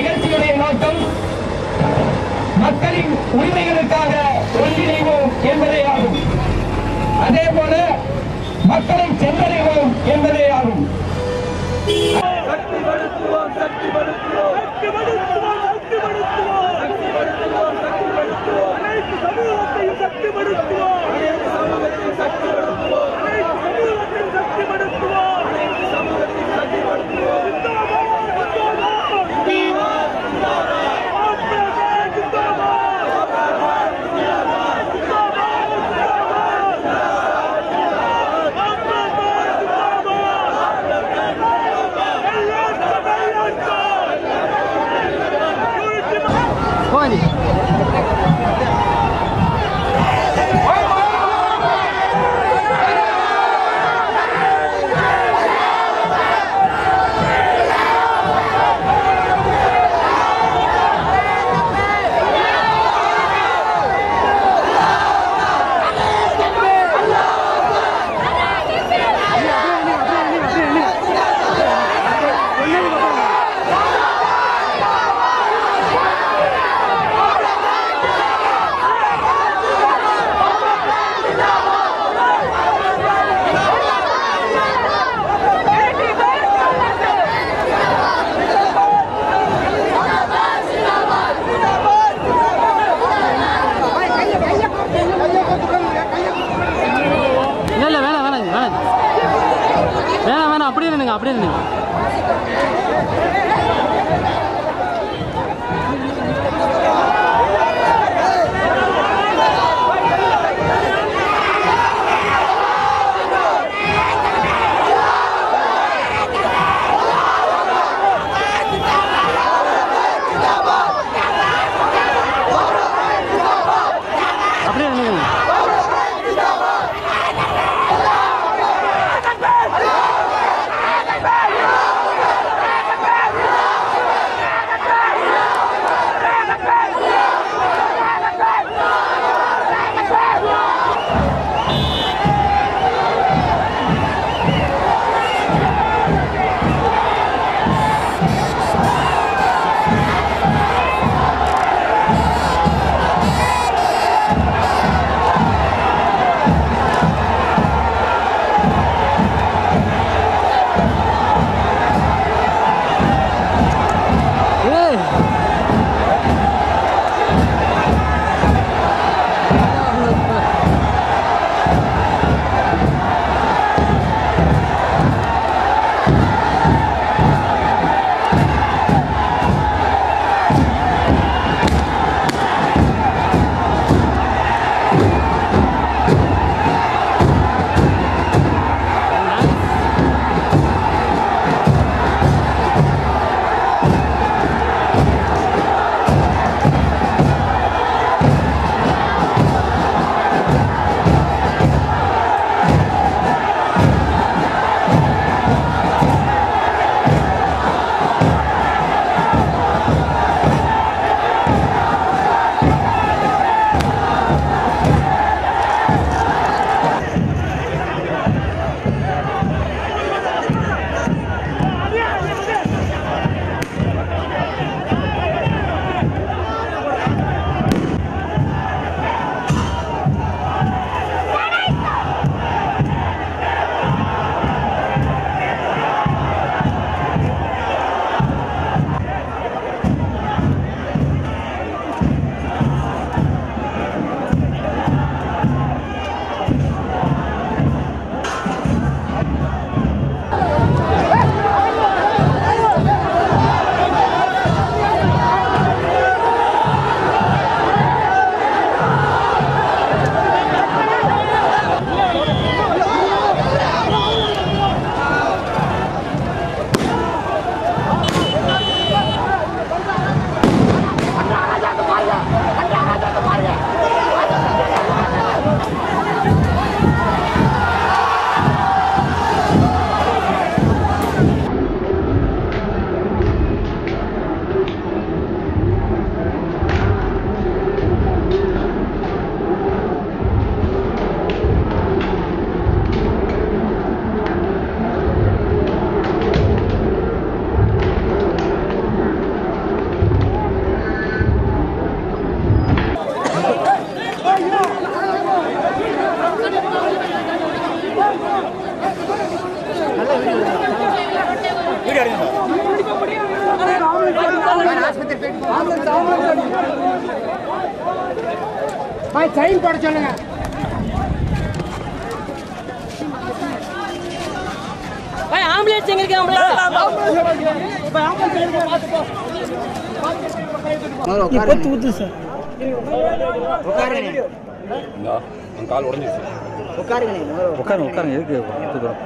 நிகழ்ச்சியுடைய நோக்கம் மக்களின் உரிமைகளுக்காக ஒன்றிணைவோம் என்பதே ஆகும் அதே போல மக்களை சென்றடைவோம் என்பதே ஆகும் சக்திப்படுத்துவோம் சக்திப்படுத்துவோம் சக்திப்படுத்துவோம் சக்திப்படுத்துவோம் சக்திப்படுத்துவோம் சக்திப்படுத்துவோம் அனைத்து சமூகத்தையும் சக்திப்படுத்துவோம் அனைத்து சமூகத்தையும் சக்திப்படுத்துவோம் அனைத்து சமூகத்தையும் சக்திப்படுத்துவோம் அனைத்து சமூகத்தையும் சக்திப்படுத்துவோம் சைன் போட சொல்லுங்க भाई आम्बुलेंस एंगे क्या आम्बुलेंस உட்காருங்க உட்காருங்க எதுக்கு தூக்குறோம்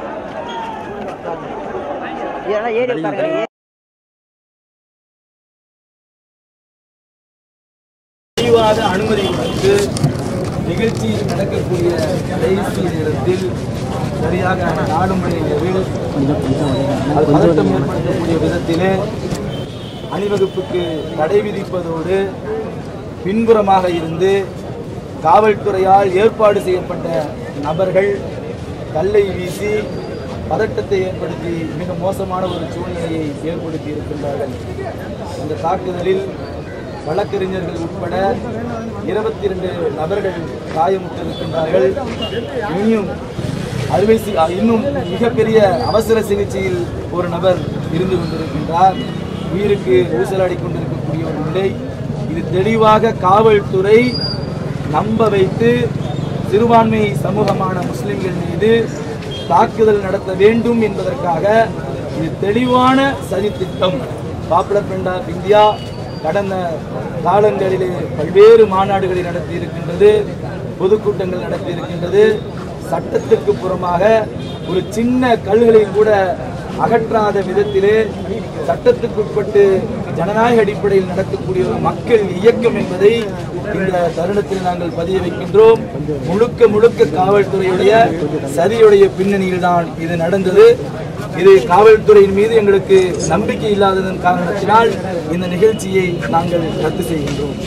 பிடிவாத அனுமதி கொடுத்து நிகழ்ச்சி நடக்கக்கூடிய கடைசி நேரத்தில் சரியாக நாலு மணி அளவில் அது பதட்டம் ஏற்படுத்தக்கூடிய விதத்திலே அணிவகுப்புக்கு தடை விதிப்பதோடு பின்புறமாக இருந்து காவல்துறையால் ஏற்பாடு செய்யப்பட்ட நபர்கள் கல்லை வீசி பதட்டத்தை ஏற்படுத்தி மிக மோசமான ஒரு சூழ்நிலையை ஏற்படுத்தி இருக்கின்றார்கள் இந்த தாக்குதலில் வழக்கறிஞர்கள் உட்பட இருபத்தி ரெண்டு நபர்கள் காயமுற்றிருக்கின்றார்கள் இனியும் அறுவை சி- இன்னும் மிகப்பெரிய அவசர சிகிச்சையில் ஒரு நபர் இருந்து கொண்டிருக்கின்றார் உயிருக்கு ஊசலாடி கொண்டிருக்கக்கூடிய ஒரு நிலை இது தெளிவாக காவல்துறை நம்ப வைத்து சிறுபான்மை சமூகமான முஸ்லிம்கள் மீது தாக்குதல் நடத்த வேண்டும் என்பதற்காக இது தெளிவான சதித்திட்டம் பாப்புலர் ஃப்ரண்ட் ஆஃப் இந்தியா கடந்த காலங்களிலே பல்வேறு மாநாடுகளை நடத்தி இருக்கின்றது பொதுக்கூட்டங்கள் நடத்தி இருக்கின்றது சட்டத்துக்கு புறமாக ஒரு சின்ன கல்களை கூட அகற்றாத விதத்திலே சட்டத்துக்குட்பட்டு ஜனநாயக அடிப்படையில் நடக்கக்கூடிய ஒரு மக்கள் இயக்கம் என்பதை இந்த தருணத்தில் நாங்கள் பதிய வைக்கின்றோம் முழுக்க முழுக்க காவல்துறையுடைய சதியுடைய பின்னணியில் தான் இது நடந்தது இது காவல்துறையின் மீது எங்களுக்கு நம்பிக்கை இல்லாததன் காரணத்தினால் இந்த நிகழ்ச்சியை நாங்கள் ரத்து செய்கின்றோம்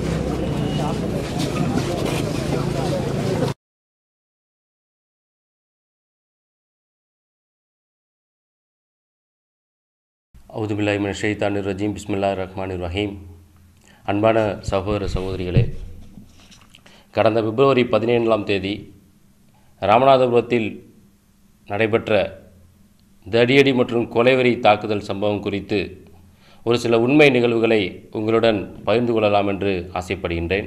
அவுதுபில்லாஹிமின் ஷெய்தானிர் ரஜீம் பிஸ்மில்லா ரஹ்மான் ரஹீம் அன்பான சகோதர சகோதரிகளே கடந்த பிப்ரவரி பதினேழாம் தேதி ராமநாதபுரத்தில் நடைபெற்ற தடியடி மற்றும் கொலைவெறி தாக்குதல் சம்பவம் குறித்து ஒரு சில உண்மை நிகழ்வுகளை உங்களுடன் பகிர்ந்து கொள்ளலாம் என்று ஆசைப்படுகின்றேன்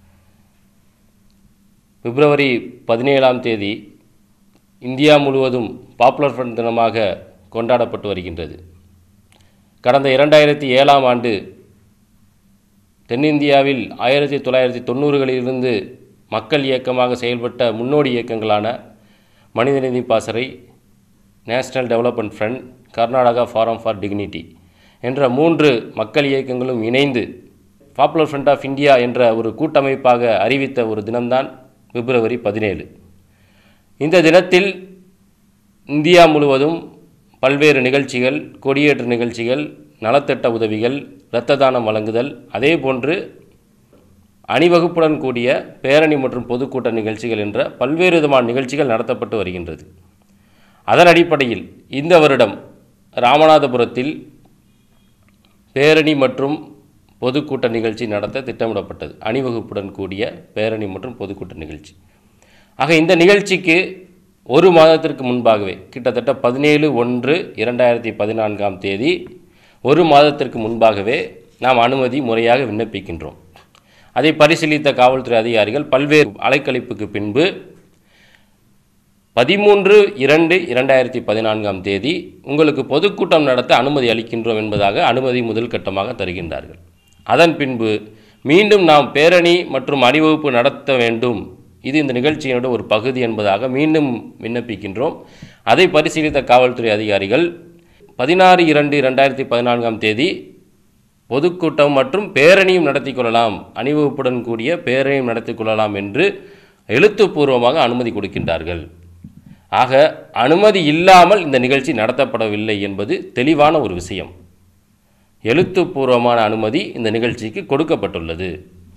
பிப்ரவரி பதினேழாம் தேதி இந்தியா முழுவதும் பாப்புலர் ஃப்ரண்ட் தினமாக கொண்டாடப்பட்டு வருகின்றது கடந்த இரண்டாயிரத்தி ஏழாம் ஆண்டு தென்னிந்தியாவில் ஆயிரத்தி தொள்ளாயிரத்தி தொண்ணூறுகளிலிருந்து மக்கள் இயக்கமாக செயல்பட்ட முன்னோடி இயக்கங்களான மனிதநீதி பாசறை national development front Karnataka forum for dignity என்ற மூன்று மக்கள் இயக்கங்களும் இணைந்து பாப்புலர் ஃப்ரண்ட் ஆஃப் இந்தியா என்ற ஒரு கூட்டமைப்பாக அறிவித்த ஒரு தினம்தான் பிப்ரவரி பதினேழு இந்த தினத்தில் இந்தியா முழுவதும் பல்வேறு நிகழ்ச்சிகள் கொடியேற்று நிகழ்ச்சிகள் நலத்திட்ட உதவிகள் இரத்த தானம் வழங்குதல் அதே போன்று அணிவகுப்புடன் கூடிய பேரணி மற்றும் பொதுக்கூட்ட நிகழ்ச்சிகள் என்ற பல்வேறு விதமான நிகழ்ச்சிகள் நடத்தப்பட்டு வருகின்றது அதன் அடிப்படையில் இந்த வருடம் ராமநாதபுரத்தில் பேரணி மற்றும் பொதுக்கூட்ட நிகழ்ச்சி நடத்த திட்டமிடப்பட்டது அணிவகுப்புடன் கூடிய பேரணி மற்றும் பொதுக்கூட்ட நிகழ்ச்சி ஆக இந்த நிகழ்ச்சிக்கு ஒரு மாதத்திற்கு முன்பாகவே கிட்டத்தட்ட பதினேழு ஒன்று இரண்டாயிரத்தி பதினான்காம் தேதி ஒரு மாதத்திற்கு முன்பாகவே நாம் அனுமதி முறையாக விண்ணப்பிக்கின்றோம் அதை பரிசீலித்த காவல்துறை அதிகாரிகள் பல்வேறு அலைக்கழிப்புக்கு பின்பு பதிமூன்று இரண்டு இரண்டாயிரத்தி பதினான்காம் தேதி உங்களுக்கு பொதுக்கூட்டம் நடத்த அனுமதி அளிக்கின்றோம் என்பதாக அனுமதி முதல் கட்டமாக தருகின்றார்கள் அதன் பின்பு மீண்டும் நாம் பேரணி மற்றும் அணிவகுப்பு நடத்த வேண்டும் இது இந்த நிகழ்ச்சியினோட ஒரு பகுதி என்பதாக மீண்டும் விண்ணப்பிக்கின்றோம் அதை பரிசீலித்த காவல்துறை அதிகாரிகள் பதினாறு இரண்டு இரண்டாயிரத்தி பதினான்காம் தேதி பொதுக்கூட்டம் மற்றும் பேரணியும் நடத்தி கொள்ளலாம் அணிவகுப்புடன் கூடிய பேரணியும் நடத்தி கொள்ளலாம் என்று எழுத்துப்பூர்வமாக அனுமதி கொடுக்கின்றார்கள் ஆக அனுமதி இல்லாமல் இந்த நிகழ்ச்சி நடத்தப்படவில்லை என்பது தெளிவான ஒரு விஷயம் எழுத்துப்பூர்வமான அனுமதி இந்த நிகழ்ச்சிக்கு கொடுக்கப்பட்டுள்ளது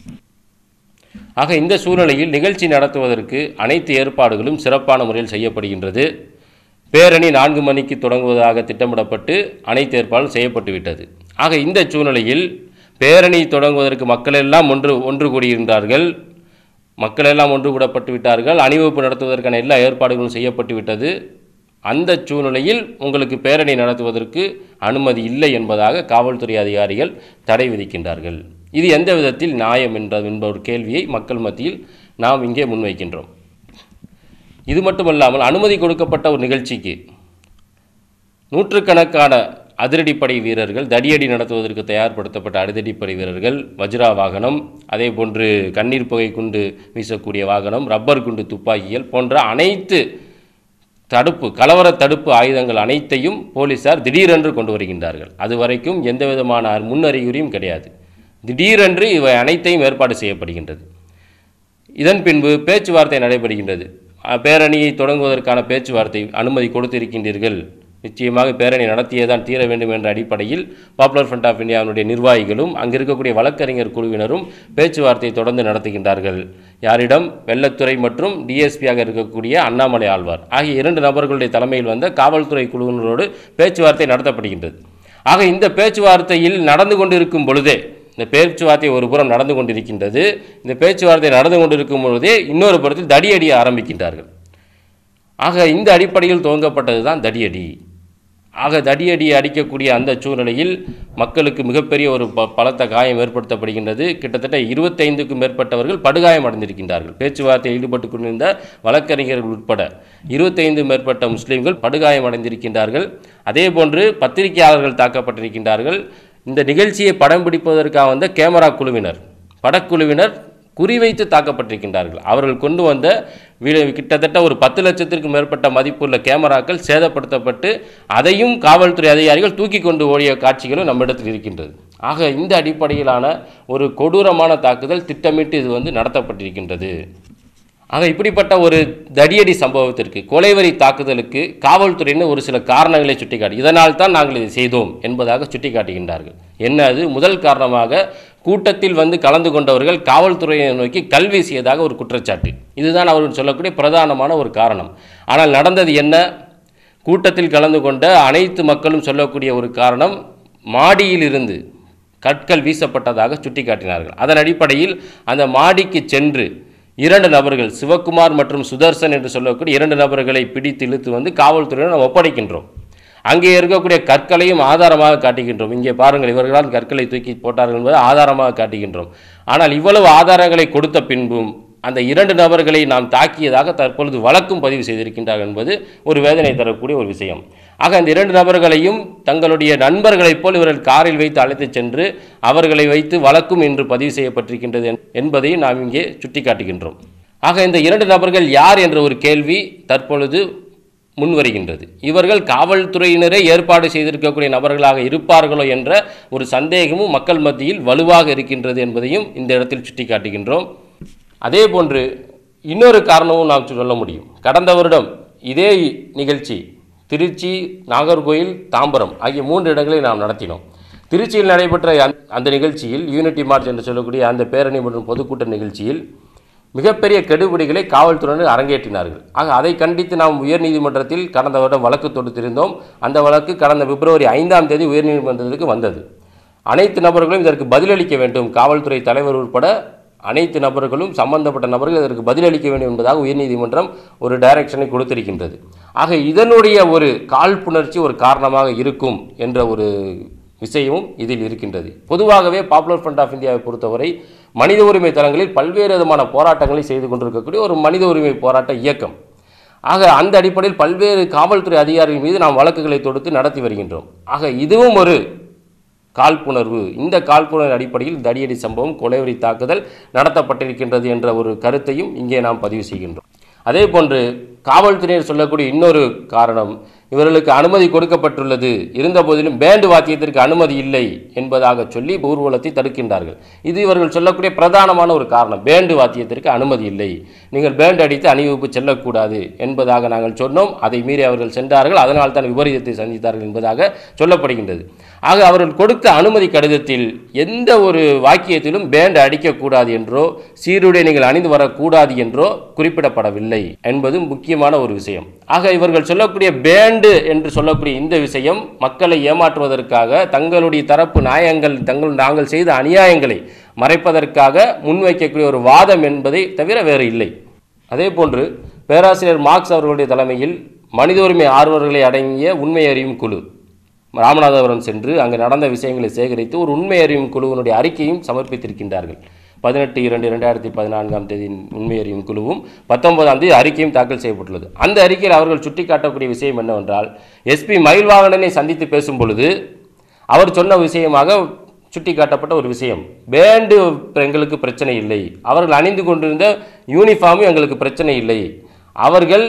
ஆக இந்த சூழ்நிலையில் நிகழ்ச்சி நடத்துவதற்கு அனைத்து ஏற்பாடுகளும் சிறப்பான முறையில் செய்யப்படுகின்றது பேரணி நான்கு மணிக்கு தொடங்குவதாக திட்டமிடப்பட்டு அனைத்து ஏற்பாடும் செய்யப்பட்டு விட்டது ஆக இந்த சூழ்நிலையில் பேரணி தொடங்குவதற்கு மக்கள் எல்லாம் ஒன்று ஒன்று கூடியிருந்தார்கள் மக்கள் எல்லாம் ஒன்று கூடப்பட்டு விட்டார்கள் அணிவகுப்பு நடத்துவதற்கான எல்லா ஏற்பாடுகளும் செய்யப்பட்டு விட்டது அந்த சூழ்நிலையில் உங்களுக்கு பேரணி நடத்துவதற்கு அனுமதி இல்லை என்பதாக காவல்துறை அதிகாரிகள் தடை விதிக்கின்றார்கள் இது எந்த விதத்தில் நியாயம் என்ற என்ப ஒரு கேள்வியை மக்கள் மத்தியில் நாம் இங்கே முன்வைக்கின்றோம் இது மட்டுமல்லாமல் அனுமதி கொடுக்கப்பட்ட ஒரு நிகழ்ச்சிக்கு நூற்றுக்கணக்கான அதிரடிப்படை வீரர்கள் தடியடி நடத்துவதற்கு தயார்படுத்தப்பட்ட அதிரடிப்படை வீரர்கள் வஜ்ரா வாகனம் அதே போன்று கண்ணீர் புகை குண்டு வீசக்கூடிய வாகனம் ரப்பர் குண்டு துப்பாக்கிகள் போன்ற அனைத்து தடுப்பு கலவர தடுப்பு ஆயுதங்கள் அனைத்தையும் போலீசார் திடீரென்று கொண்டு வருகின்றார்கள் அது வரைக்கும் எந்த விதமான முன்னறிகுறியும் கிடையாது திடீரென்று இவை அனைத்தையும் ஏற்பாடு செய்யப்படுகின்றது இதன் பின்பு பேச்சுவார்த்தை நடைபெறுகின்றது அஹ், பேரணியை தொடங்குவதற்கான பேச்சுவார்த்தை அனுமதி கொடுத்திருக்கின்றீர்கள் நிச்சயமாக பேரணி நடத்தியே தான் தீர வேண்டும் என்ற அடிப்படையில் பாப்புலர் ஃப்ரண்ட் ஆஃப் இந்தியாவினுடைய நிர்வாகிகளும் அங்கு இருக்கக்கூடிய வழக்கறிஞர் குழுவினரும் பேச்சுவார்த்தையை தொடர்ந்து நடத்துகின்றார்கள் யாரிடம் வெள்ளத்துறை மற்றும் டிஎஸ்பியாக இருக்கக்கூடிய அண்ணாமலை ஆழ்வார் ஆகிய இரண்டு நபர்களுடைய தலைமையில் வந்த காவல்துறை குழுவினரோடு பேச்சுவார்த்தை நடத்தப்படுகின்றது ஆக இந்த பேச்சுவார்த்தையில் நடந்து கொண்டிருக்கும் பொழுதே இந்த பேச்சுவார்த்தை ஒரு புறம் நடந்து கொண்டிருக்கின்றது இந்த பேச்சுவார்த்தை நடந்து கொண்டிருக்கும் பொழுதே இன்னொரு புறத்தில் தடியடிய ஆரம்பிக்கின்றார்கள் ஆக இந்த அடிப்படையில் துவங்கப்பட்டது தான் தடியடி ஆக தடியடி அடிக்கக்கூடிய அந்த சூழ்நிலையில் மக்களுக்கு மிகப்பெரிய ஒரு ப பலத்த காயம் ஏற்படுத்தப்படுகின்றது கிட்டத்தட்ட இருபத்தைந்துக்கும் மேற்பட்டவர்கள் படுகாயம் அடைந்திருக்கின்றார்கள் பேச்சுவார்த்தையில் ஈடுபட்டு கொண்டிருந்த வழக்கறிஞர்கள் உட்பட இருபத்தைந்து மேற்பட்ட முஸ்லீம்கள் படுகாயம் அடைந்திருக்கின்றார்கள் அதே போன்று பத்திரிகையாளர்கள் தாக்கப்பட்டிருக்கின்றார்கள் இந்த நிகழ்ச்சியை படம் பிடிப்பதற்காக வந்த கேமரா குழுவினர் படக்குழுவினர் குறிவைத்து தாக்கப்பட்டிருக்கின்றார்கள் அவர்கள் கொண்டு வந்த வீடு கிட்டத்தட்ட ஒரு பத்து லட்சத்திற்கும் மேற்பட்ட மதிப்புள்ள கேமராக்கள் சேதப்படுத்தப்பட்டு அதையும் காவல்துறை அதிகாரிகள் தூக்கி கொண்டு ஓடிய காட்சிகளும் நம்மிடத்தில் இருக்கின்றது ஆக இந்த அடிப்படையிலான ஒரு கொடூரமான தாக்குதல் திட்டமிட்டு இது வந்து நடத்தப்பட்டிருக்கின்றது ஆக இப்படிப்பட்ட ஒரு தடியடி சம்பவத்திற்கு கொலைவரி தாக்குதலுக்கு காவல்துறையினர் ஒரு சில காரணங்களை சுட்டிக்காட்டி இதனால் தான் நாங்கள் இதை செய்தோம் என்பதாக சுட்டிக்காட்டுகின்றார்கள் என்ன அது முதல் காரணமாக கூட்டத்தில் வந்து கலந்து கொண்டவர்கள் காவல்துறையை நோக்கி கல் வீசியதாக ஒரு குற்றச்சாட்டு இதுதான் அவர்கள் சொல்லக்கூடிய பிரதானமான ஒரு காரணம் ஆனால் நடந்தது என்ன கூட்டத்தில் கலந்து கொண்ட அனைத்து மக்களும் சொல்லக்கூடிய ஒரு காரணம் மாடியிலிருந்து கற்கள் வீசப்பட்டதாக சுட்டிக்காட்டினார்கள் அதன் அடிப்படையில் அந்த மாடிக்கு சென்று இரண்டு நபர்கள் சிவக்குமார் மற்றும் சுதர்சன் என்று சொல்லக்கூடிய இரண்டு நபர்களை பிடித்து இழுத்து வந்து காவல்துறையினர் நாம் ஒப்படைக்கின்றோம் அங்கே இருக்கக்கூடிய கற்களையும் ஆதாரமாக காட்டுகின்றோம் இங்கே பாருங்கள் இவர்களால் கற்களை தூக்கி போட்டார்கள் என்பதை ஆதாரமாக காட்டுகின்றோம் ஆனால் இவ்வளவு ஆதாரங்களை கொடுத்த பின்பும் அந்த இரண்டு நபர்களை நாம் தாக்கியதாக தற்பொழுது வழக்கும் பதிவு செய்திருக்கின்றார்கள் என்பது ஒரு வேதனை தரக்கூடிய ஒரு விஷயம் ஆக அந்த இரண்டு நபர்களையும் தங்களுடைய நண்பர்களைப் போல் இவர்கள் காரில் வைத்து அழைத்துச் சென்று அவர்களை வைத்து வழக்கும் இன்று பதிவு செய்யப்பட்டிருக்கின்றது என்- என்பதையும் நாம் இங்கே சுட்டிக்காட்டுகின்றோம் ஆக இந்த இரண்டு நபர்கள் யார் என்ற ஒரு கேள்வி தற்பொழுது முன்வருகின்றது இவர்கள் காவல்துறையினரே ஏற்பாடு செய்திருக்கக்கூடிய நபர்களாக இருப்பார்களோ என்ற ஒரு சந்தேகமும் மக்கள் மத்தியில் வலுவாக இருக்கின்றது என்பதையும் இந்த இடத்தில் சுட்டிக்காட்டுகின்றோம் அதே போன்று இன்னொரு காரணமும் நாம் சொல்ல முடியும் கடந்த வருடம் இதே நிகழ்ச்சி திருச்சி நாகர்கோயில் தாம்பரம் ஆகிய மூன்று இடங்களில் நாம் நடத்தினோம் திருச்சியில் நடைபெற்ற அந்த- அந்த நிகழ்ச்சியில் யூனிட்டி மார்ச் என்று சொல்லக்கூடிய அந்த பேரணி மற்றும் பொதுக்கூட்ட நிகழ்ச்சியில் மிகப்பெரிய கெடுபிடிகளை காவல்துறையினர் அரங்கேற்றினார்கள் ஆக அதை கண்டித்து நாம் உயர்நீதிமன்றத்தில் கடந்த வருடம் வழக்கு தொடுத்திருந்தோம் அந்த வழக்கு கடந்த பிப்ரவரி ஐந்தாம் தேதி உயர்நீதிமன்றத்துக்கு வந்தது அனைத்து நபர்களும் இதற்கு பதிலளிக்க வேண்டும் காவல்துறை தலைவர் உட்பட அனைத்து நபர்களும் சம்பந்தப்பட்ட நபர்கள் இதற்கு பதிலளிக்க வேண்டும் என்பதாக உயர்நீதிமன்றம் ஒரு டைரக்ஷனை கொடுத்திருக்கின்றது ஆக இதனுடைய ஒரு காழ்ப்புணர்ச்சி ஒரு காரணமாக இருக்கும் என்ற ஒரு விஷயமும் இதில் இருக்கின்றது பொதுவாகவே பாப்புலர் ஃப்ரண்ட் ஆஃப் இந்தியாவை பொறுத்தவரை மனித உரிமை தளங்களில் பல்வேறு விதமான போராட்டங்களை செய்து கொண்டிருக்கக்கூடிய ஒரு மனித உரிமை போராட்ட இயக்கம் ஆக அந்த அடிப்படையில் பல்வேறு காவல்துறை அதிகாரிகள் மீது நாம் வழக்குகளை தொடுத்து நடத்தி வருகின்றோம் ஆக இதுவும் ஒரு காழ்ப்புணர்வு இந்த காழ்ப்புணர்வு அடிப்படையில் தடியடி சம்பவம் கொலைவரி தாக்குதல் நடத்தப்பட்டிருக்கின்றது என்ற ஒரு கருத்தையும் இங்கே நாம் பதிவு செய்கின்றோம் அதே போன்று காவல்துறையினர் சொல்லக்கூடிய இன்னொரு காரணம் இவர்களுக்கு அனுமதி கொடுக்கப்பட்டுள்ளது இருந்தபோதிலும் பேண்டு வாத்தியத்திற்கு அனுமதி இல்லை என்பதாக சொல்லி ஊர்வலத்தை தடுக்கின்றார்கள் இது இவர்கள் சொல்லக்கூடிய பிரதானமான ஒரு காரணம் பேண்டு வாத்தியத்திற்கு அனுமதி இல்லை நீங்கள் பேண்டு அடித்து அணிவகுப்பு செல்லக்கூடாது என்பதாக நாங்கள் சொன்னோம் அதை மீறி அவர்கள் சென்றார்கள் அதனால் தான் விபரீதத்தை சந்தித்தார்கள் என்பதாக சொல்லப்படுகின்றது ஆக அவர்கள் கொடுத்த அனுமதி கடிதத்தில் எந்த ஒரு வாக்கியத்திலும் பேண்டு அடிக்கக்கூடாது என்றோ சீருடை நீங்கள் அணிந்து வரக்கூடாது என்றோ குறிப்பிடப்படவில்லை என்பது முக்கியமான ஒரு விஷயம் ஆக இவர்கள் சொல்லக்கூடிய பேண்டு என்று சொல்லக்கூடிய இந்த விஷயம் மக்களை ஏமாற்றுவதற்காக தங்களுடைய தரப்பு நியாயங்கள் தங்கள் நாங்கள் செய்த அநியாயங்களை மறைப்பதற்காக முன்வைக்கக்கூடிய ஒரு வாதம் என்பதை தவிர வேறு இல்லை அதே போன்று பேராசிரியர் மார்க்ஸ் அவர்களுடைய தலைமையில் மனித உரிமை ஆர்வலர்களை அடங்கிய உண்மை அறியும் குழு ராமநாதபுரம் சென்று அங்கு நடந்த விஷயங்களை சேகரித்து ஒரு உண்மை அறியும் குழுவினுடைய அறிக்கையும் சமர்ப்பித்திருக்கின்றார்கள் பதினெட்டு இரண்டு இரண்டாயிரத்தி பதினான்காம் தேதி உண்மை அறியும் குழுவும் பத்தொன்பதாம் தேதி அறிக்கையும் தாக்கல் செய்யப்பட்டுள்ளது அந்த அறிக்கையில் அவர்கள் சுட்டிக்காட்டக்கூடிய விஷயம் என்னவென்றால் எஸ்பி மயில்வாகனனை சந்தித்து பேசும் பொழுது அவர் சொன்ன விஷயமாக சுட்டிக்காட்டப்பட்ட ஒரு விஷயம் பேண்டு எங்களுக்கு பிரச்சனை இல்லை அவர்கள் அணிந்து கொண்டிருந்த யூனிஃபார்மும் எங்களுக்கு பிரச்சனை இல்லை அவர்கள்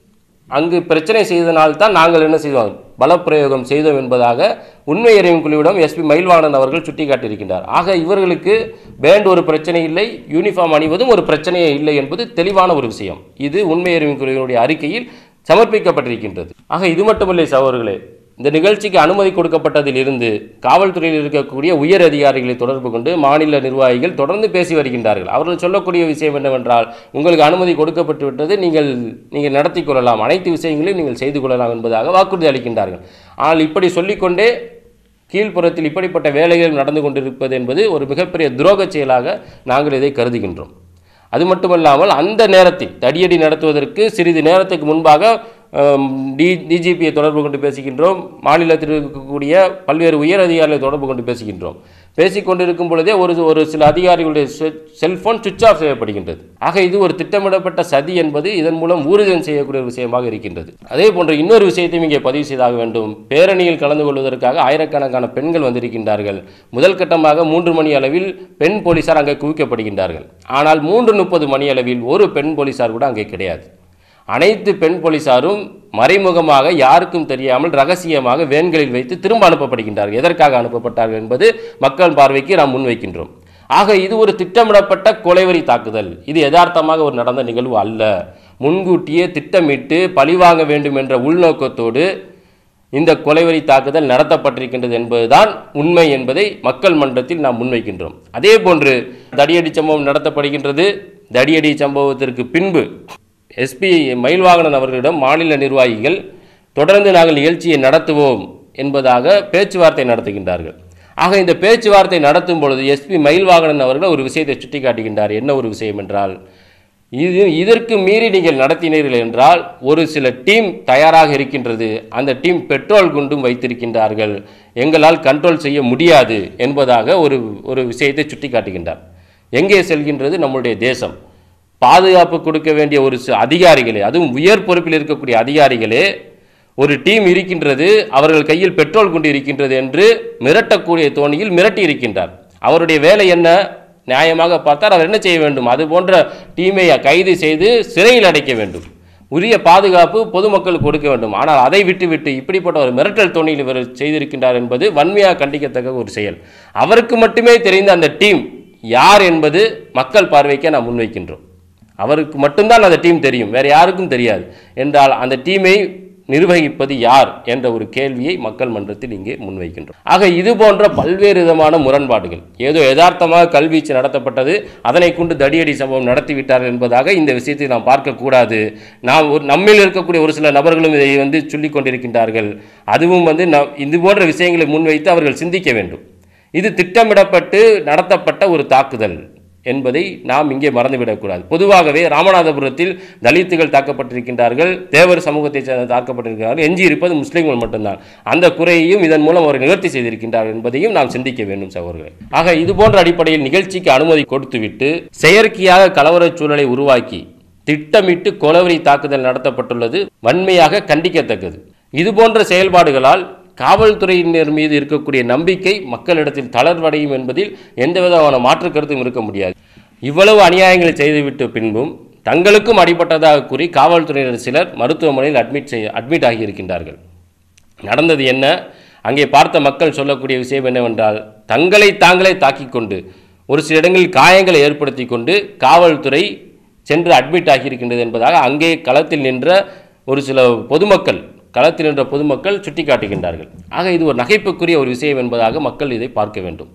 அங்கு பிரச்சனை செய்தனால்தான் நாங்கள் என்ன செய்தோம் பலப்பிரயோகம் செய்தோம் என்பதாக உண்மை அறியும் குழுவிடம் எஸ்பி மயில்வாணன் அவர்கள் சுட்டிக்காட்டியிருக்கின்றார் ஆக இவர்களுக்கு பேண்ட் ஒரு பிரச்சனை இல்லை யூனிஃபார்ம் அணிவதும் ஒரு பிரச்சனையே இல்லை என்பது தெளிவான ஒரு விஷயம் இது உண்மை அறியும் குழுவினுடைய அறிக்கையில் சமர்ப்பிக்கப்பட்டிருக்கின்றது ஆக இது மட்டுமில்லை சகோதரர்களே இந்த நிகழ்ச்சிக்கு அனுமதி கொடுக்கப்பட்டதில் இருந்து காவல்துறையில் இருக்கக்கூடிய உயர் அதிகாரிகளை தொடர்பு கொண்டு மாநில நிர்வாகிகள் தொடர்ந்து பேசி வருகின்றார்கள் அவர்கள் சொல்லக்கூடிய விஷயம் என்னவென்றால் உங்களுக்கு அனுமதி கொடுக்கப்பட்டு விட்டது நீங்கள் நீங்கள் நடத்தி கொள்ளலாம் அனைத்து விஷயங்களையும் நீங்கள் செய்து கொள்ளலாம் என்பதாக வாக்குறுதி அளிக்கின்றார்கள் ஆனால் இப்படி சொல்லிக்கொண்டே கீழ்ப்புறத்தில் இப்படிப்பட்ட வேலைகள் நடந்து கொண்டிருப்பது என்பது ஒரு மிகப்பெரிய துரோகச் செயலாக நாங்கள் இதை கருதுகின்றோம் அது மட்டுமல்லாமல் அந்த நேரத்தில் தடியடி நடத்துவதற்கு சிறிது நேரத்துக்கு முன்பாக அம், டி டிஜிபியை தொடர்பு கொண்டு பேசுகின்றோம் மாநிலத்தில் இருக்கக்கூடிய பல்வேறு உயர் அதிகாரிகளை தொடர்பு கொண்டு பேசுகின்றோம் பேசிக்கொண்டிருக்கும் பொழுதே ஒரு ஒரு சில அதிகாரிகளுடைய செ- செல்போன் சுவிட்ச் ஆஃப் செய்யப்படுகின்றது ஆக இது ஒரு திட்டமிடப்பட்ட சதி என்பது இதன் மூலம் ஊர்ஜன் செய்யக்கூடிய ஒரு விஷயமாக இருக்கின்றது அதே போன்ற இன்னொரு விஷயத்தையும் இங்கே பதிவு செய்தாக வேண்டும் பேரணியில் கலந்து கொள்வதற்காக ஆயிரக்கணக்கான பெண்கள் வந்திருக்கின்றார்கள் முதல் கட்டமாக மூன்று மணி அளவில் பெண் போலீசார் அங்கே குவிக்கப்படுகின்றார்கள் ஆனால் மூன்று முப்பது மணி அளவில் ஒரு பெண் போலீசார் கூட அங்கே கிடையாது அனைத்து பெண் போலீசாரும் மறைமுகமாக யாருக்கும் தெரியாமல் ரகசியமாக வேன்களில் வைத்து திரும்ப அனுப்பப்படுகின்றார்கள் எதற்காக அனுப்பப்பட்டார்கள் என்பது மக்கள் பார்வைக்கு நாம் முன்வைக்கின்றோம் ஆக இது ஒரு திட்டமிடப்பட்ட கொலைவரி தாக்குதல் இது யதார்த்தமாக ஒரு நடந்த நிகழ்வு அல்ல முன்கூட்டியே திட்டமிட்டு பழிவாங்க வேண்டும் என்ற உள்நோக்கத்தோடு இந்த கொலைவரி தாக்குதல் நடத்தப்பட்டிருக்கின்றது என்பதுதான் உண்மை என்பதை மக்கள் மன்றத்தில் நாம் முன்வைக்கின்றோம் அதே போன்று தடியடி சம்பவம் நடத்தப்படுகின்றது தடியடி சம்பவத்திற்கு பின்பு எஸ்பி மயில்வாகனன் அவர்களிடம் மாநில நிர்வாகிகள் தொடர்ந்து நாங்கள் நிகழ்ச்சியை நடத்துவோம் என்பதாக பேச்சுவார்த்தை நடத்துகின்றார்கள் ஆக இந்த பேச்சுவார்த்தை நடத்தும் பொழுது எஸ்பி மயில்வாகனன் அவர்கள் ஒரு விஷயத்தை சுட்டிக்காட்டுகின்றார் என்ன ஒரு விஷயம் என்றால் இது இதற்கு மீறி நீங்கள் நடத்தினீர்கள் என்றால் ஒரு சில டீம் தயாராக இருக்கின்றது அந்த டீம் பெட்ரோல் குண்டும் வைத்திருக்கின்றார்கள் எங்களால் கண்ட்ரோல் செய்ய முடியாது என்பதாக ஒரு ஒரு விஷயத்தை சுட்டிக்காட்டுகின்றார் எங்கே செல்கின்றது நம்முடைய தேசம் பாதுகாப்பு கொடுக்க வேண்டிய ஒரு சில அதிகாரிகளே அதுவும் உயர் பொறுப்பில் இருக்கக்கூடிய அதிகாரிகளே ஒரு டீம் இருக்கின்றது அவர்கள் கையில் பெட்ரோல் குண்டு இருக்கின்றது என்று மிரட்டக்கூடிய தோணியில் மிரட்டி இருக்கின்றார் அவருடைய வேலை என்ன நியாயமாக பார்த்தால் அவர் என்ன செய்ய வேண்டும் அது போன்ற டீமை கைது செய்து சிறையில் அடைக்க வேண்டும் உரிய பாதுகாப்பு பொதுமக்களுக்கு கொடுக்க வேண்டும் ஆனால் அதை விட்டுவிட்டு இப்படிப்பட்ட ஒரு மிரட்டல் தோணியில் இவர் செய்திருக்கின்றார் என்பது வன்மையாக கண்டிக்கத்தக்க ஒரு செயல் அவருக்கு மட்டுமே தெரிந்த அந்த டீம் யார் என்பது மக்கள் பார்வைக்கே நாம் முன்வைக்கின்றோம் அவருக்கு மட்டும்தான் அந்த டீம் தெரியும் வேற யாருக்கும் தெரியாது என்றால் அந்த டீமை நிர்வகிப்பது யார் என்ற ஒரு கேள்வியை மக்கள் மன்றத்தில் இங்கே முன்வைக்கின்றோம் ஆக இது போன்ற பல்வேறு விதமான முரண்பாடுகள் ஏதோ யதார்த்தமாக கல்வீச்சு நடத்தப்பட்டது அதனை கொண்டு தடியடி சம்பவம் நடத்திவிட்டார்கள் என்பதாக இந்த விஷயத்தை நாம் பார்க்கக்கூடாது நாம் ஒரு நம்மில் இருக்கக்கூடிய ஒரு சில நபர்களும் இதை வந்து சொல்லிக் கொண்டிருக்கின்றார்கள் அதுவும் வந்து நம் இது போன்ற விஷயங்களை முன்வைத்து அவர்கள் சிந்திக்க வேண்டும் இது திட்டமிடப்பட்டு நடத்தப்பட்ட ஒரு தாக்குதல் என்பதை நாம் இங்கே மறந்துவிடக்கூடாது பொதுவாகவே ராமநாதபுரத்தில் தலித்துகள் தாக்கப்பட்டிருக்கின்றார்கள் தேவர் சமூகத்தைச் சேர்ந்த தாக்கப்பட்டிருக்கிறார்கள் எஞ்சி இருப்பது முஸ்லிம்கள் மட்டும்தான் அந்த குறையையும் இதன் மூலம் அவர் நிவர்த்தி செய்திருக்கின்றார்கள் என்பதையும் நாம் சிந்திக்க வேண்டும் சகோதரர்களே ஆக இது போன்ற அடிப்படையில் நிகழ்ச்சிக்கு அனுமதி கொடுத்துவிட்டு செயற்கையாக கலவரச் சூழலை உருவாக்கி திட்டமிட்டு கொலவரி தாக்குதல் நடத்தப்பட்டுள்ளது வன்மையாக கண்டிக்கத்தக்கது இது போன்ற செயல்பாடுகளால் காவல்துறையினர் மீது இருக்கக்கூடிய நம்பிக்கை மக்களிடத்தில் தளர்வடையும் என்பதில் எந்தவிதமான மாற்று கருத்தும் இருக்க முடியாது இவ்வளவு அநியாயங்களை செய்துவிட்ட பின்பும் தங்களுக்கும் அடிபட்டதாக கூறி காவல்துறையினர் சிலர் மருத்துவமனையில் அட்மிட் செய்ய அட்மிட் ஆகியிருக்கின்றார்கள் நடந்தது என்ன அங்கே பார்த்த மக்கள் சொல்லக்கூடிய விஷயம் என்னவென்றால் தங்களை தாங்களே தாக்கிக் கொண்டு ஒரு சில இடங்களில் காயங்களை ஏற்படுத்தி கொண்டு காவல்துறை சென்று அட்மிட் ஆகியிருக்கின்றது என்பதாக அங்கே களத்தில் நின்ற ஒரு சில பொதுமக்கள் களத்தில் நின்ற பொதுமக்கள் சுட்டிக்காட்டுகின்றார்கள் ஆக இது ஒரு நகைப்புக்குரிய ஒரு விஷயம் என்பதாக மக்கள் இதை பார்க்க வேண்டும்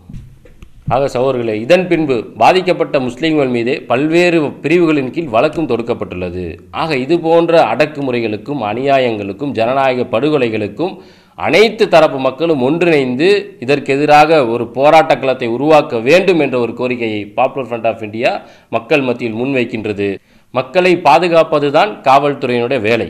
ஆக சகோதரர்களே இதன் பின்பு பாதிக்கப்பட்ட முஸ்லீம்கள் மீதே பல்வேறு பிரிவுகளின் கீழ் வழக்கும் தொடுக்கப்பட்டுள்ளது ஆக இது போன்ற அடக்குமுறைகளுக்கும் அநியாயங்களுக்கும் ஜனநாயக படுகொலைகளுக்கும் அனைத்து தரப்பு மக்களும் ஒன்றிணைந்து இதற்கு எதிராக ஒரு போராட்ட களத்தை உருவாக்க வேண்டும் என்ற ஒரு கோரிக்கையை பாப்புலர் ஃப்ரண்ட் ஆஃப் இந்தியா மக்கள் மத்தியில் முன்வைக்கின்றது மக்களை பாதுகாப்பதுதான் காவல்துறையினுடைய வேலை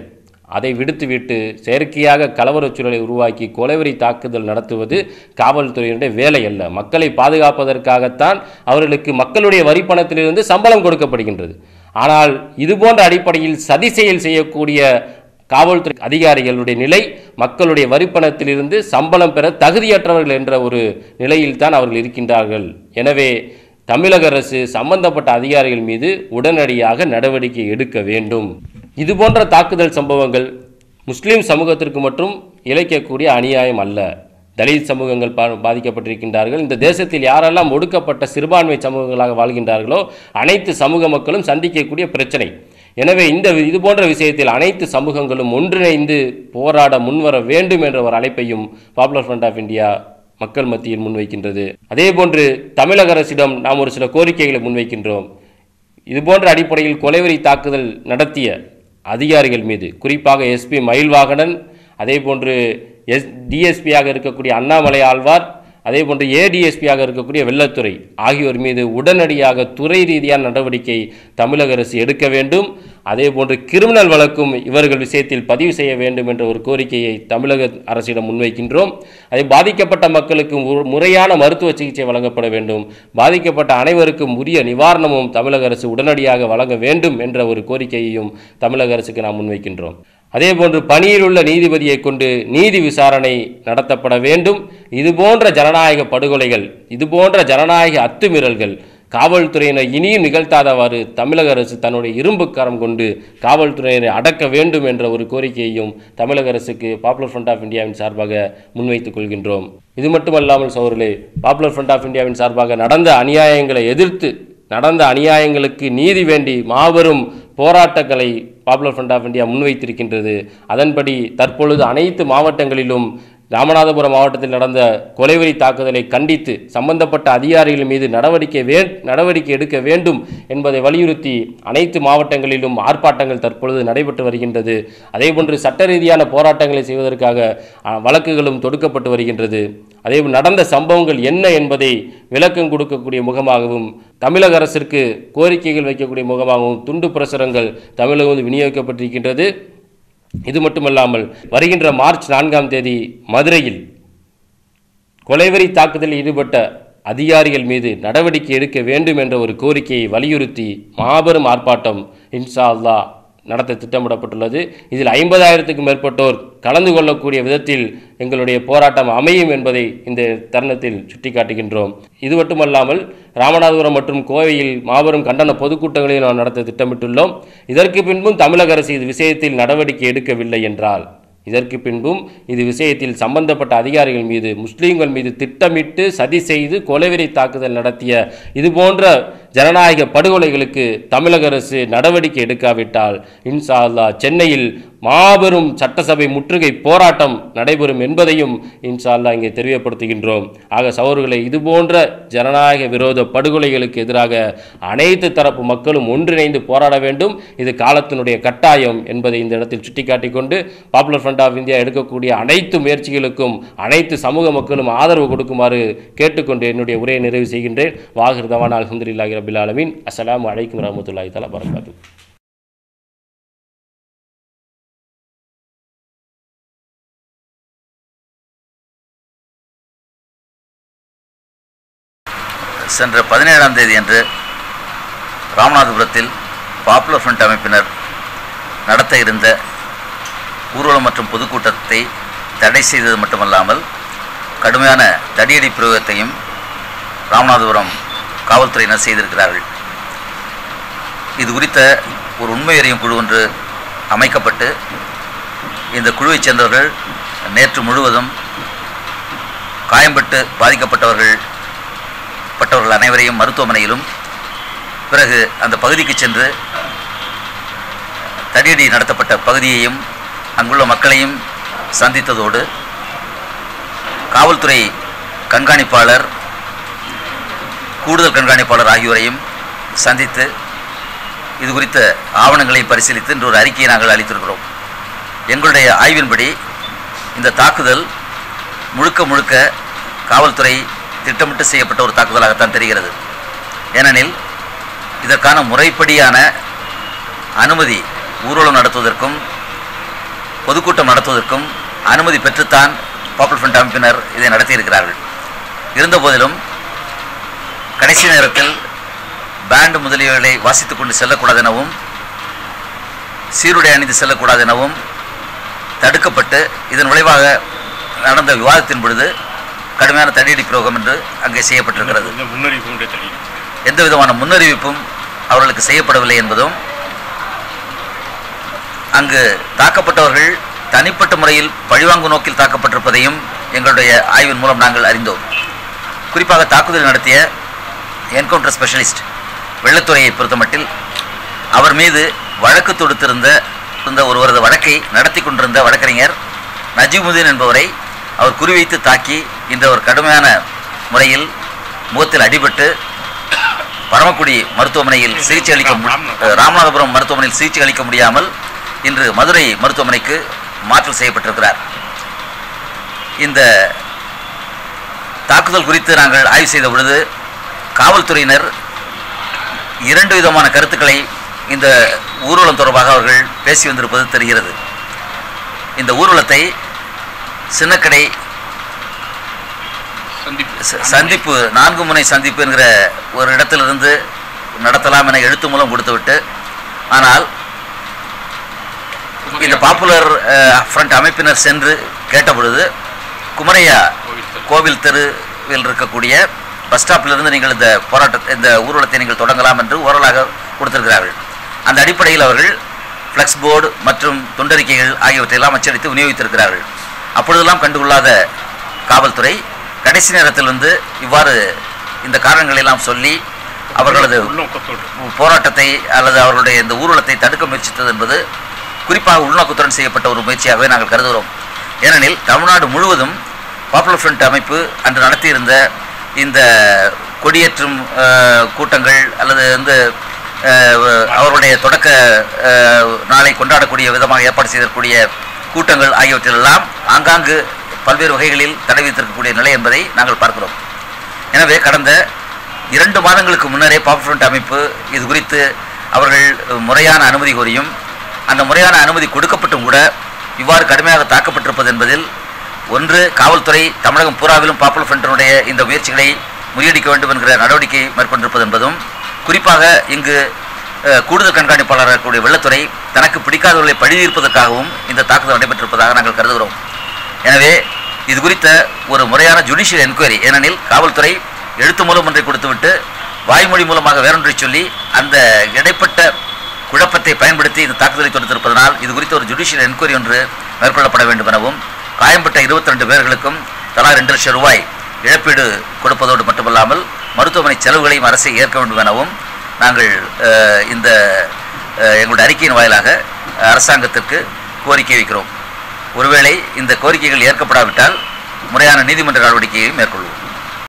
அதை விடுத்துவிட்டு செயற்கையாக கலவரச் சூழலை உருவாக்கி கொலைவெறி தாக்குதல் நடத்துவது காவல்துறையினுடைய வேலை அல்ல மக்களை பாதுகாப்பதற்காகத்தான் அவர்களுக்கு மக்களுடைய வரிப்பணத்திலிருந்து சம்பளம் கொடுக்கப்படுகின்றது ஆனால் இதுபோன்ற அடிப்படையில் சதி செயல் செய்யக்கூடிய காவல்துறை அதிகாரிகளுடைய நிலை மக்களுடைய வரிப்பணத்திலிருந்து சம்பளம் பெற தகுதியற்றவர்கள் என்ற ஒரு நிலையில்தான் அவர்கள் இருக்கின்றார்கள் எனவே தமிழக அரசு சம்பந்தப்பட்ட அதிகாரிகள் மீது உடனடியாக நடவடிக்கை எடுக்க வேண்டும் இதுபோன்ற தாக்குதல் சம்பவங்கள் முஸ்லிம் சமூகத்திற்கு மட்டும் இழைக்கக்கூடிய அநியாயம் அல்ல தலித் சமூகங்கள் பா பாதிக்கப்பட்டிருக்கின்றார்கள் இந்த தேசத்தில் யாரெல்லாம் ஒடுக்கப்பட்ட சிறுபான்மை சமூகங்களாக வாழ்கின்றார்களோ அனைத்து சமூக மக்களும் சந்திக்கக்கூடிய பிரச்சனை எனவே இந்த இது போன்ற விஷயத்தில் அனைத்து சமூகங்களும் ஒன்றிணைந்து போராட முன்வர வேண்டும் என்ற ஒரு அழைப்பையும் பாப்புலர் ஃப்ரண்ட் ஆஃப் இந்தியா மக்கள் மத்தியில் முன்வைக்கின்றது அதேபோன்று தமிழக அரசிடம் நாம் ஒரு சில கோரிக்கைகளை முன்வைக்கின்றோம் இதுபோன்ற அடிப்படையில் கொலைவெறி தாக்குதல் நடத்திய அதிகாரிகள் மீது குறிப்பாக எஸ்பி மயில்வாகனன் அதேபோன்று எஸ் டிஎஸ்பியாக இருக்கக்கூடிய அண்ணாமலை ஆழ்வார் அதேபோன்று ஏடிஎஸ்பியாக இருக்கக்கூடிய வெள்ளத்துறை ஆகியோர் மீது உடனடியாக துறை ரீதியான நடவடிக்கை தமிழக அரசு எடுக்க வேண்டும் அதேபோன்று கிரிமினல் வழக்கும் இவர்கள் விஷயத்தில் பதிவு செய்ய வேண்டும் என்ற ஒரு கோரிக்கையை தமிழக அரசிடம் முன்வைக்கின்றோம் அதே பாதிக்கப்பட்ட மக்களுக்கு மு- முறையான மருத்துவ சிகிச்சை வழங்கப்பட வேண்டும் பாதிக்கப்பட்ட அனைவருக்கும் உரிய நிவாரணமும் தமிழக அரசு உடனடியாக வழங்க வேண்டும் என்ற ஒரு கோரிக்கையையும் தமிழக அரசுக்கு நாம் முன்வைக்கின்றோம் அதேபோன்று பணியில் உள்ள நீதிபதியை கொண்டு நீதி விசாரணை நடத்தப்பட வேண்டும் இதுபோன்ற ஜனநாயக படுகொலைகள் இதுபோன்ற ஜனநாயக அத்துமீறல்கள் காவல்துறையினர் இனியும் நிகழ்த்தாதவாறு தமிழக அரசு தன்னுடைய இரும்பு கரம் கொண்டு காவல்துறையினரை அடக்க வேண்டும் என்ற ஒரு கோரிக்கையையும் தமிழக அரசுக்கு பாப்புலர் ஃப்ரண்ட் ஆஃப் இந்தியாவின் சார்பாக முன்வைத்துக் கொள்கின்றோம் இது மட்டுமல்லாமல் சோர்களே பாப்புலர் ஃப்ரண்ட் ஆஃப் இந்தியாவின் சார்பாக நடந்த அநியாயங்களை எதிர்த்து நடந்த அநியாயங்களுக்கு நீதி வேண்டி மாபெரும் போராட்டங்களை பாப்புலர் ஃப்ரண்ட் ஆஃப் இந்தியா முன்வைத்திருக்கின்றது அதன்படி தற்பொழுது அனைத்து மாவட்டங்களிலும் ராமநாதபுரம் மாவட்டத்தில் நடந்த கொலைவெறி தாக்குதலை கண்டித்து சம்பந்தப்பட்ட அதிகாரிகள் மீது நடவடிக்கை வே நடவடிக்கை எடுக்க வேண்டும் என்பதை வலியுறுத்தி அனைத்து மாவட்டங்களிலும் ஆர்ப்பாட்டங்கள் தற்பொழுது நடைபெற்று வருகின்றது அதேபோன்று சட்ட ரீதியான போராட்டங்களை செய்வதற்காக அ, வழக்குகளும் தொடுக்கப்பட்டு வருகின்றது அதே நடந்த சம்பவங்கள் என்ன என்பதை விளக்கம் கொடுக்கக்கூடிய முகமாகவும் தமிழக அரசிற்கு கோரிக்கைகள் வைக்கக்கூடிய முகமாகவும் துண்டு பிரசுரங்கள் தமிழகம் வந்து விநியோகிக்கப்பட்டிருக்கின்றது இது மட்டுமல்லாமல் வருகின்ற மார்ச் நான்காம் தேதி மதுரையில் கொலைவெறி தாக்குதலில் ஈடுபட்ட அதிகாரிகள் மீது நடவடிக்கை எடுக்க வேண்டும் என்ற ஒரு கோரிக்கையை வலியுறுத்தி மாபெரும் ஆர்ப்பாட்டம் இன்ஷா அல்லாஹ் நடத்த திட்டமிடப்பட்டுள்ளது இதில் ஐம்பதாயிரத்துக்கும் மேற்பட்டோர் கலந்து கொள்ளக்கூடிய விதத்தில் எங்களுடைய போராட்டம் அமையும் என்பதை இந்த தருணத்தில் சுட்டிக்காட்டுகின்றோம் இது மட்டுமல்லாமல் ராமநாதபுரம் மற்றும் கோவையில் மாபெரும் கண்டன பொதுக்கூட்டங்களை நாம் நடத்த திட்டமிட்டுள்ளோம் இதற்கு பின்பும் தமிழக அரசு இது விஷயத்தில் நடவடிக்கை எடுக்கவில்லை என்றால் இதற்கு பின்பும் இது விஷயத்தில் சம்பந்தப்பட்ட அதிகாரிகள் மீது முஸ்லீம்கள் மீது திட்டமிட்டு சதி செய்து கொலைவெறி தாக்குதல் நடத்திய இதுபோன்ற ஜனநாயக படுகொலைகளுக்கு தமிழக அரசு நடவடிக்கை எடுக்காவிட்டால் இன்ஷா அல்லாஹ் சென்னையில் மாபெரும் சட்டசபை முற்றுகை போராட்டம் நடைபெறும் என்பதையும் இன்ஷா அல்லாஹ் இங்கே தெரியப்படுத்துகின்றோம் ஆக சகோதரர்களை இதுபோன்ற ஜனநாயக விரோத படுகொலைகளுக்கு எதிராக அனைத்து தரப்பு மக்களும் ஒன்றிணைந்து போராட வேண்டும் இது காலத்தினுடைய கட்டாயம் என்பதை இந்த இடத்தில் சுட்டிக்காட்டிக் கொண்டு பாப்புலர் ஃப்ரண்ட் ஆஃப் இந்தியா எடுக்கக்கூடிய அனைத்து முயற்சிகளுக்கும் அனைத்து சமூக மக்களும் ஆதரவு கொடுக்குமாறு கேட்டுக்கொண்டு என்னுடைய உரையை நிறைவு செய்கின்றேன் வாகிர் தவான் அலமதுல்லாஹி ரபில் ஆலமீன் அஸ்ஸலாமு அலைக்கும் வரமத்துல்லாஹி தலா வரகாத்து சென்ற பதினேழாம் தேதி அன்று ராமநாதபுரத்தில் பாப்புலர் ஃப்ரண்ட் அமைப்பினர் நடத்த இருந்த ஊர்வலம் மற்றும் பொதுக்கூட்டத்தை தடை செய்தது மட்டுமல்லாமல் கடுமையான தடியடி பிரயோகத்தையும் ராமநாதபுரம் காவல்துறையினர் செய்திருக்கிறார்கள் இது குறித்த ஒரு உண்மை அறியும் குழு ஒன்று அமைக்கப்பட்டு இந்த குழுவைச் சேர்ந்தவர்கள் நேற்று முழுவதும் காயம்பட்டு பாதிக்கப்பட்டவர்கள் பட்டவர்கள் அனைவரையும் மருத்துவமனையிலும் பிறகு அந்த பகுதிக்கு சென்று தடியடி நடத்தப்பட்ட பகுதியையும் அங்குள்ள மக்களையும் சந்தித்ததோடு காவல்துறை கண்காணிப்பாளர் கூடுதல் கண்காணிப்பாளர் ஆகியோரையும் சந்தித்து இது குறித்த ஆவணங்களை பரிசீலித்து இன்று ஒரு அறிக்கையை நாங்கள் அளித்திருக்கிறோம் எங்களுடைய ஆய்வின்படி இந்த தாக்குதல் முழுக்க முழுக்க காவல்துறை திட்டமிட்டு செய்யப்பட்ட ஒரு தாக்குதலாகத்தான் தெரிகிறது ஏனெனில் இதற்கான முறைப்படியான அனுமதி ஊர்வலம் நடத்துவதற்கும் பொதுக்கூட்டம் நடத்துவதற்கும் அனுமதி பெற்றுத்தான் பாப்புலர் ஃப்ரண்ட் அமைப்பினர் இதை நடத்தியிருக்கிறார்கள் இருந்தபோதிலும் கடைசி நேரத்தில் பேண்ட் முதலியவைகளை வாசித்துக் கொண்டு செல்லக்கூடாது எனவும் சீருடை அணிந்து செல்லக்கூடாது எனவும் தடுக்கப்பட்டு இதன் விளைவாக நடந்த விவாதத்தின் பொழுது கடுமையான தடியடி பிரயோகம் என்று அங்கே செய்யப்பட்டிருக்கிறது எந்த விதமான முன்னறிவிப்பும் அவர்களுக்கு செய்யப்படவில்லை என்பதும் அங்கு தாக்கப்பட்டவர்கள் தனிப்பட்ட முறையில் பழிவாங்கும் நோக்கில் தாக்கப்பட்டிருப்பதையும் எங்களுடைய ஆய்வின் மூலம் நாங்கள் அறிந்தோம் குறிப்பாக தாக்குதல் நடத்திய என்கவுண்டர் ஸ்பெஷலிஸ்ட் வெள்ளத்துறையை பொறுத்தமட்டில் அவர் மீது வழக்கு தொடுத்திருந்த இருந்த ஒருவரது வழக்கை நடத்தி கொண்டிருந்த வழக்கறிஞர் நஜீமுதீன் என்பவரை அவர் குறிவைத்து தாக்கி இந்த ஒரு கடுமையான முறையில் முகத்தில் அடிபட்டு பரமக்குடி மருத்துவமனையில் சிகிச்சை அளிக்க மு- அஹ், ராமநாதபுரம் மருத்துவமனையில் சிகிச்சை அளிக்க முடியாமல் இன்று மதுரை மருத்துவமனைக்கு மாற்றல் செய்யப்பட்டிருக்கிறார் இந்த தாக்குதல் குறித்து நாங்கள் ஆய்வு செய்த பொழுது காவல்துறையினர் இரண்டு விதமான கருத்துக்களை இந்த ஊர்வலம் தொடர்பாக அவர்கள் பேசி வந்திருப்பது தெரிகிறது இந்த ஊர்வலத்தை சின்னக்கடை ச- சந்திப்பு நான்கு முனை சந்திப்பு என்கிற ஒரு இடத்திலிருந்து நடத்தலாம் என எழுத்து மூலம் கொடுத்துவிட்டு ஆனால் இந்த பாப்புலர் ஃப்ரண்ட் அமைப்பினர் சென்று கேட்டபொழுது குமரையா கோவில் தெருவில் இருக்கக்கூடிய பஸ் ஸ்டாப்பிலிருந்து நீங்கள் இந்த போராட்ட இந்த ஊர்வலத்தை நீங்கள் தொடங்கலாம் என்று ஓரலாக கொடுத்திருக்கிறார்கள் அந்த அடிப்படையில் அவர்கள் ஃப்ளெக்ஸ் போர்டு மற்றும் துண்டறிக்கைகள் ஆகியவற்றையெல்லாம் அச்சடித்து விநியோகித்திருக்கிறார்கள் அப்பொழுதெல்லாம் கண்டுகொள்ளாத காவல்துறை கடைசி நேரத்தில் வந்து இவ்வாறு இந்த காரணங்களை எல்லாம் சொல்லி அவர்களது போராட்டத்தை அல்லது அவர்களுடைய இந்த ஊர்வலத்தை தடுக்க முயற்சித்தது என்பது குறிப்பாக உள்நோக்கத்துடன் செய்யப்பட்ட ஒரு முயற்சியாகவே நாங்கள் கருதுகிறோம் ஏனெனில் தமிழ்நாடு முழுவதும் பாப்புலர் ஃப்ரண்ட் அமைப்பு அன்று நடத்தியிருந்த இந்த கொடியேற்றும் அஹ், கூட்டங்கள் அல்லது வந்து அஹ், அவருடைய தொடக்க அஹ், நாளை கொண்டாடக்கூடிய விதமாக ஏற்பாடு செய்திருக்கக்கூடிய கூட்டங்கள் ஆகியவற்றிலெல்லாம் ஆங்காங்கு பல்வேறு வகைகளில் தடை விதித்திருக்கக்கூடிய நிலை என்பதை நாங்கள் பார்க்கிறோம் எனவே கடந்த இரண்டு மாதங்களுக்கு முன்னரே பாப்புலர் ஃப்ரண்ட் அமைப்பு இது குறித்து அவர்கள் முறையான அனுமதி கோரியும் அந்த முறையான அனுமதி கொடுக்கப்பட்டும் கூட இவ்வாறு கடுமையாக தாக்கப்பட்டிருப்பது என்பதில் ஒன்று காவல்துறை தமிழகம் பூராவிலும் பாப்புலர் ஃப்ரண்டினுடைய இந்த முயற்சிகளை முறியடிக்க வேண்டும் என்கிற நடவடிக்கை மேற்கொண்டிருப்பது என்பதும் குறிப்பாக இங்கு அஹ், கூடுதல் கண்காணிப்பாளராக இருக்கக்கூடிய வெள்ளத்துறை தனக்கு பிடிக்காதவர்களை பழிதீர்ப்பதற்காகவும் இந்த தாக்குதல் நடைபெற்றிருப்பதாக நாங்கள் கருதுகிறோம் எனவே இது குறித்த ஒரு முறையான ஜுடிஷியல் என்கொயரி ஏனெனில் காவல்துறை எழுத்து மூலம் ஒன்றை கொடுத்துவிட்டு வாய்மொழி மூலமாக வேறொன்றை சொல்லி அந்த இடைப்பட்ட குழப்பத்தை பயன்படுத்தி இந்த தாக்குதலை தொடுத்திருப்பதனால் இது குறித்த ஒரு ஜுடிஷியல் என்கொயரி ஒன்று மேற்கொள்ளப்பட வேண்டும் எனவும் காயம்பட்ட இருபத்தி ரெண்டு பேர்களுக்கும் தலா ரெண்டு லட்சம் ரூபாய் இழப்பீடு கொடுப்பதோடு மட்டுமல்லாமல் மருத்துவமனை செலவுகளையும் அரசை ஏற்க வேண்டும் எனவும் நாங்கள் அஹ், இந்த அஹ், எங்களுடைய அறிக்கையின் வாயிலாக அரசாங்கத்திற்கு கோரிக்கை வைக்கிறோம் ஒருவேளை இந்த கோரிக்கைகள் ஏற்கப்படாவிட்டால் முறையான நீதிமன்ற நடவடிக்கையை மேற்கொள்வோம்